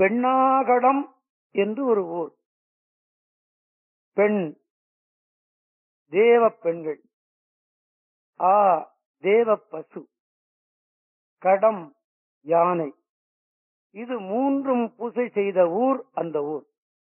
பெண்ணாகடம் என்று ஒரு ஊர் பெண் தேவ பெண்கள் ஆ தேவ பசு கடம் யானை இது மூன்றும் பூசை செய்த ஊர் அந்த ஊர்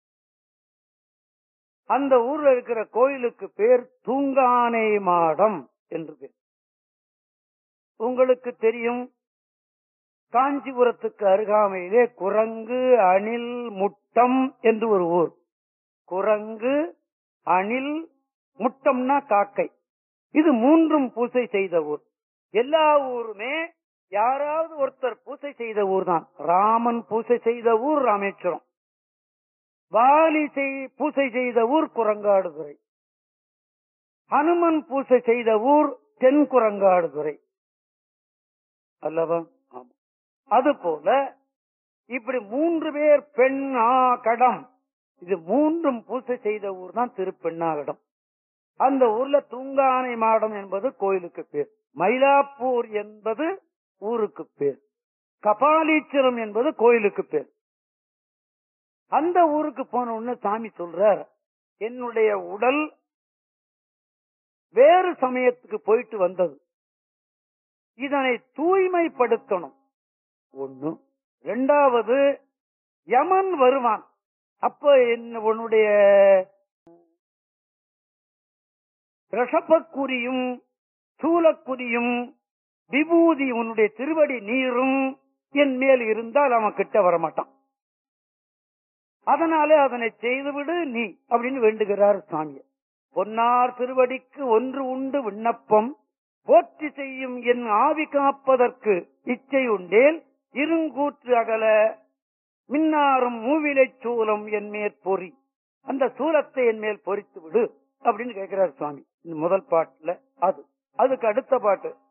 அந்த ஊர்ல இருக்கிற கோயிலுக்கு பேர் தூங்கானை மாடம் என்று பேர் உங்களுக்கு தெரியும் காஞ்சிபுரத்துக்கு அருகாமையிலே குரங்கு அணில் முட்டம் என்று ஒரு ஊர் குரங்கு அணில் முட்டம்னா காக்கை இது மூன்றும் பூசை செய்த ஊர் எல்லா ஊருமே யாராவது ஒருத்தர் பூசை செய்த ஊர் தான் ராமன் பூசை செய்த ஊர் ராமேஸ்வரம் வாலி செய்- பூசை செய்த ஊர் குரங்காடுதுறை ஹனுமன் பூசை செய்த ஊர் தென் குரங்காடுதுறை அல்லவா ஆமா அதுபோல இப்படி மூன்று பேர் பெண் ஆ கடம் இது மூன்றும் பூசை செய்த ஊர் தான் திருப்பெண்ணாகடம் அந்த ஊர்ல தூங்கானை மாடம் என்பது கோயிலுக்கு பேர் மயிலாப்பூர் என்பது ஊருக்கு பேர் கபாலீச்சரம் என்பது கோயிலுக்கு பேர் அந்த ஊருக்கு போன உடனே சாமி சொல்றார் என்னுடைய உடல் வேறு சமயத்துக்கு போயிட்டு வந்தது இதனை தூய்மைப்படுத்தணும் ஒண்ணு ரெண்டாவது யமன் வருவான் அப்ப என்ன உன்னுடைய ரிஷபக்குரியும் சூலக்குரியும் விபூதி உன்னுடைய திருவடி நீரும் என் மேல் இருந்தால் அவன் கிட்ட வரமாட்டான் அதனாலே அதனை செய்துவிடு நீ அப்படின்னு வேண்டுகிறார் சாமியை பொன்னார் திருவடிக்கு ஒன்று உண்டு விண்ணப்பம் போற்றி செய்யும் என் ஆவி காப்பதற்கு இச்சை உண்டேல் இருங்கூற்று அகல மின்னாரும் மூவிலைச் சூலம் என் மேற் பொறி அந்த சூலத்தை என் மேல் பொறித்து விடு அப்படின்னு கேட்கிறார் சுவாமி இந்த முதல் பாட்டுல அது அதுக்கு அடுத்த பாட்டு